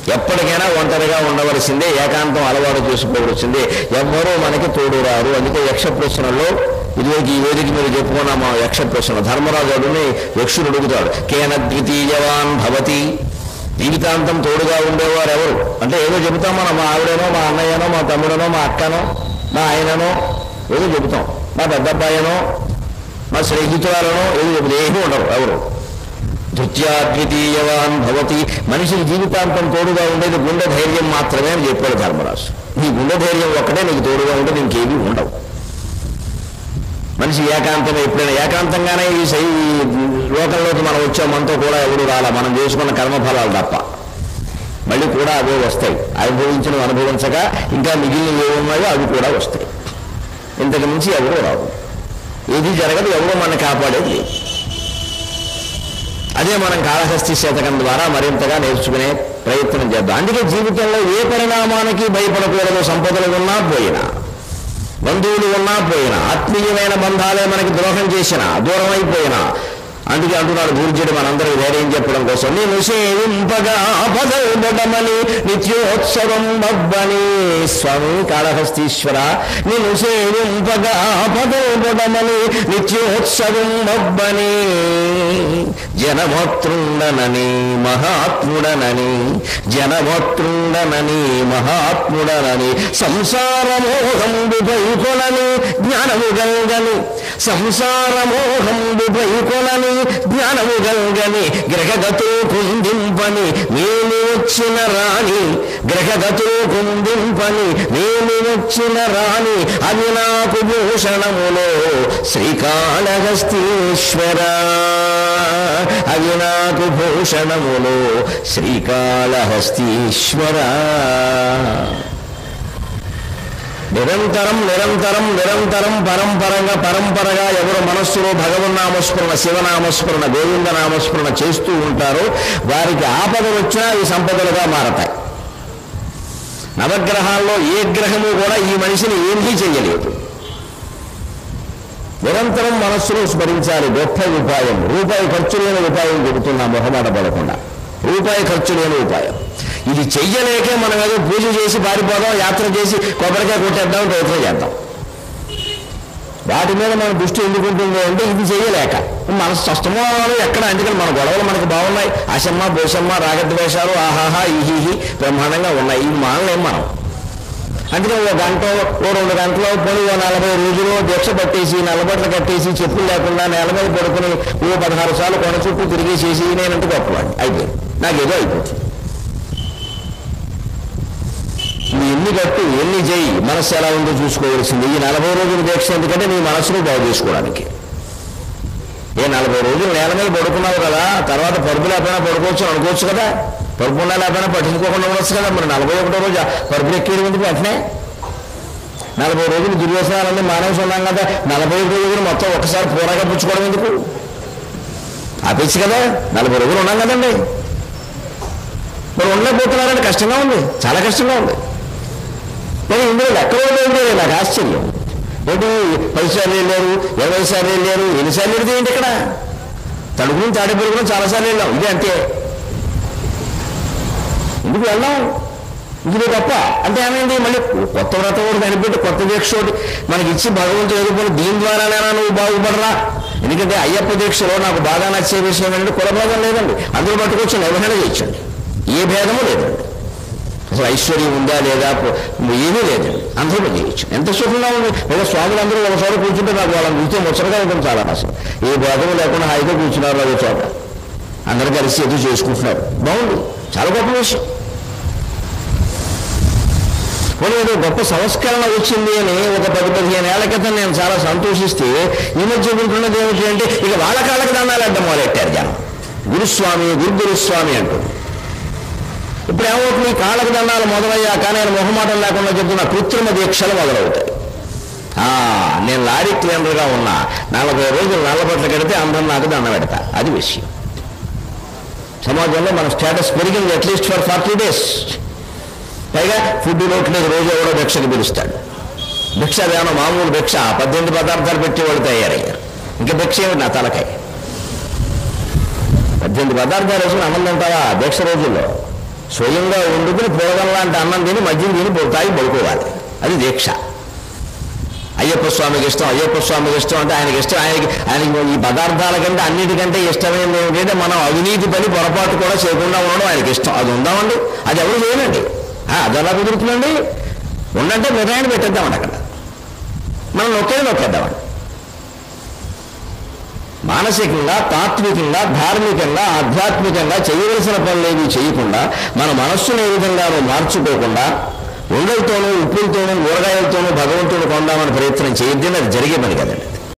ఎప్పటికైనా ఒంటరిగా ఉండవలసిందే ఏకాంతం అలవాటు చేసుకోవలసిందే ఎవ్వరూ మనకి తోడు రారు అందుకే యక్ష ప్రశ్నలో ఇదివరకు ఈ వేదిక మీద చెప్పుకున్నాం మా యక్ష ప్రశ్న ధర్మరాజు అడుగుని యక్షుడు అడుగుతాడు కేన ద్వితీయవాన్ భవతి జీవితాంతం తోడుగా ఉండేవారు ఎవరు అంటే ఏదో చెబుతాం మనం మా ఆవిడనో మా అన్నయ్యనో మా తమ్ముడనో మా అక్కనో మా ఆయననో ఏదో చెబుతాం మా పెద్దబ్బాయనో మా స్నేహితురాలనో ఏదో చెబుతాం ఏమీ ఉండరు ఎవరు ద్వితీయాద్వితీయవాన్ భవతి మనిషికి జీవితాంతం తోడుగా ఉండేది గుండె ధైర్యం మాత్రమే అని చెప్పాడు ధర్మరాజు నీ గుండె ధైర్యం ఒక్కటే నీకు తోడుగా ఉండేది ఇంకేమీ ఉండవు మనిషి ఏకాంతమే ఎప్పుడైనా ఏకాంతంగానే ఈ సై- ఈ లోకంలోకి మనం వచ్చాం మనతో కూడా ఎవడు రాలా మనం చేసుకున్న కర్మఫలాలు తప్ప మళ్ళీ కూడా అవే వస్తాయి అనుభవించిన అనుభవించక ఇంకా మిగిలినవి ఏమున్నాయో అవి కూడా వస్తాయి ఇంతకు మించి ఎవరు రావు ఏది జరగదు ఎవరో మన కాపాడేది లేదు అదే మనం కాళహస్తి శతకం ద్వారా మరింతగా నేర్చుకునే ప్రయత్నం చేద్దాం అందుకే జీవితంలో ఏ పరిణామానికి భయపడకూడదు సంపదలు ఉన్నా పోయినా బంధువులు ఉన్నా పోయినా ఆత్మీయమైన బంధాలే మనకి ద్రోహం చేసినా దూరం అయిపోయినా అందుకే అంటున్నాడు గురుజుడు మనందరికి ధైర్యం చెప్పడం కోసం నేను సేవింపగా పదమని నిత్యోత్సవం బబ్బని స్వామి కాళహస్తీశ్వర నేను సేవింపగా పదమని నిత్యోత్సవం బబ్బని జనమోత్రుండనని మహాత్ముడనని జనమోత్రుండనని మహాత్ముడనని సంసారమోహంబు పైకొలని జ్ఞానము గంగని సంసారమోహంబు పైకొలని జ్ఞానము గంగని గ్రహగతులు కుందింపని మేము వచ్చిన రాణి గ్రహగతులు కుందింపని మేము వచ్చిన రాణి అవి నాకు భూషణములో శ్రీకాళహస్తీశ్వర అవి నాకు భూషణములో శ్రీకాళహస్తీశ్వర నిరంతరం నిరంతరం నిరంతరం పరంపరగా పరంపరగా ఎవరు మనస్సులో భగవన్నామస్మరణ శివనామస్మరణ గోవింద నామస్మరణ చేస్తూ ఉంటారో వారికి ఆపద వచ్చినా ఈ సంపదలుగా మారతాయి నవగ్రహాల్లో ఏ గ్రహము కూడా ఈ మనిషిని ఏమీ చెయ్యలేదు నిరంతరం మనస్సులో స్మరించాలి గొప్ప ఉపాయం రూపాయి ఖర్చు లేని ఉపాయం చెబుతున్నా మొహమాట పడకుండా రూపాయి ఖర్చు లేని ఉపాయం ఇది చెయ్యలేకే మనం ఏదో పూజ చేసి పారిపోదాం యాత్ర చేసి కొబ్బరికాయ కొట్టేద్దాం ప్రయత్నం చేద్దాం వాటి మీద మన దృష్టి ఎందుకు ఉంటుంది అంటే ఇది చేయలేక మన స్పష్టమో ఎక్కడ అందుకని మన గొడవలు మనకి బాగున్నాయి అశమ్మ భూషమ్మ రాగద్వేషాలు ఆహాహా ఈహీహి బ్రహ్మాండంగా ఉన్నాయి ఇవి మానలేం మనం అందుకని ఓ గంట ఓ రెండు గంటలో పోనీ ఓ నలభై రోజులు దీక్ష పట్టేసి నల్లబట్టలు కట్టేసి చెప్పులు లేకుండా నేల మీద పడుకుని ఓ పదహారు సార్లు కొన చుట్టూ తిరిగేసేసి నేనంటే గొప్పవాడిని అయిపోయింది నాకేదో అయిపోతుంది నువ్వు ఎన్ని కట్టు ఎన్ని చేయి మనస్సు ఎలా ఉందో చూసుకోవాల్సింది ఈ నలభై రోజుల దీక్ష ఎందుకంటే నీ మనసును బాగు చేసుకోవడానికి ఏ నలభై రోజులు నేల మీద పడుకున్నావు కదా తర్వాత పరుపు లేకపోయినా పడుకోవచ్చు అని అనుకోవచ్చు కదా పరుపు ఉన్నా లేకపోయినా పట్టించుకోకుండా ఉండొచ్చు కదా మరి నలభై ఒకటో రోజు ఆ పరుపులు ఎక్కేది ఎందుకు వెంటనే నలభై రోజులు దుర్వ్యసనాలన్నీ మానేసి ఉన్నాం కదా నలభై ఒకటో రోజులు మొత్తం ఒక్కసారి పూరగా పుచ్చుకోవడం ఎందుకు ఆపేసి కదా నలభై రోజులు ఉన్నాం కదండి మరి ఉండలేకపోతున్నారంటే కష్టంగా ఉంది చాలా కష్టంగా ఉంది మరి ఇందులో ఎక్కడో లేదు నాకు ఆశ్చర్యం ఏంటి పది సార్లు వెళ్ళారు ఇరవై సార్లు వెళ్ళారు ఎన్నిసార్లు వెళ్తే ఏంటి ఇక్కడ తడుగుని తాడి పెరుగుని చాలాసార్లు వెళ్ళాం ఇదే అంతే ఎందుకు వెళ్ళాం ఇది తప్ప అంటే ఏమైంది మళ్ళీ కొత్త వ్రతం ఒకటి కనిపెట్టి కొత్త దీక్ష ఒకటి మనకి ఇచ్చి భగవంతుడు ఎదుర్కొని దీని ద్వారానైనా నువ్వు బాగుపడరా ఎందుకంటే అయ్యప్ప దీక్షలో నాకు బాగా నచ్చే విషయం ఏంటంటే కులభేదం లేదండి అందరూ పట్టుకొచ్చి నిర్వహణ చేయొచ్చండి ఏ భేదము లేదండి అసలు ఐశ్వర్యం ఉందా లేదా పో- ఏమీ లేదండి అందరూ పని చేయొచ్చు ఎంత సుఖంగా ఉంది లేదా స్వాములు అందరూ ఒకసారి కూర్చుంటే నాకు వాళ్ళని చూస్తే ముచ్చటగా ఉంటుంది చాలా అసలు ఏ భేదము లేకుండా హాయిగా కూర్చున్నారు అదే చోట అందరూ కలిసి ఎదురు చేసుకుంటున్నారు బాగుంది చాలా గొప్ప విషయం పోనీ ఏదో గొప్ప సంస్కరణ వచ్చింది అని ఒక పది పదిహేను ఏళ్ల క్రితం నేను చాలా సంతోషిస్తే ఈ మధ్య వింటున్నది ఏమిటి అంటే ఇక వాళ్ళ కాళ్ళకి దండాలు అడ్డం మొదలెట్టారు జనం గురుస్వామి గురు గురుస్వామి అంటూ ఇప్పుడు ఏమవుతుంది కాళ్ళకు దండాలు మొదలయ్యాక నేను మొహమాటం లేకుండా చెప్తున్న కృత్రిమ దీక్షలు మొదలవుతాయి ఆ, నేను లారీ క్లీనర్గా ఉన్నా నలభై రోజులు నల్లబట్టలు కడితే అందరం నాకు దండ పెడతా అది విషయం సమాజంలో మన స్టేటస్ పెరిగింది అట్లీస్ట్ ఫర్ ఫార్టీ డేస్ పైగా ఫుడ్ లోట్లేదు రోజు ఎవడో భిక్షకు పిలుస్తాడు భిక్ష అదేమో మామూలు భిక్ష పద్దెనిమిది పదార్థాలు పెట్టి వాళ్ళు తయారయ్యారు ఇంకా భిక్ష ఏమిటి నా తలకాయ పద్దెనిమిది పదార్థాలు వేసుకుని అన్నం తింటావా భిక్ష రోజుల్లో స్వయంగా వండుకుని పూలగం లాంటి అన్నం తిని మద్యం తిని పో- తాగి పడుకోవాలి అది దీక్ష అయ్యప్ప స్వామికి ఇష్టం అయ్యప్ప స్వామికి ఇష్టం అంటే ఆయనకి ఇష్టం ఆయనకి ఆయనకి ఈ పదార్థాల కంటే అన్నిటికంటే ఇష్టమైనది ఏమిటంటే మనం అవినీతి పని పొరపాటు కూడా చేయకుండా ఉండడం ఆయనకి ఇష్టం అది ఉందామండి అది ఎవరు చేయనండి ఆ, అది ఎలా కుదురుతుందండి ఉండంటే మిఠాయిని పెట్టేద్దామండి అక్కడ మనం నొక్కేది నొక్కేద్దామండి మానసికంగా తాత్వికంగా ధార్మికంగా ఆధ్యాత్మికంగా చేయవలసిన పనులేవి చేయకుండా మన మనస్సును ఏ విధంగానూ మార్చుకోకుండా ఉండలతోనూ ఉప్పులతోనూ ఊరగాయలతోనూ భగవంతుడు కొందామని ప్రయత్నం చేయొద్దని అది జరిగే పని కదండి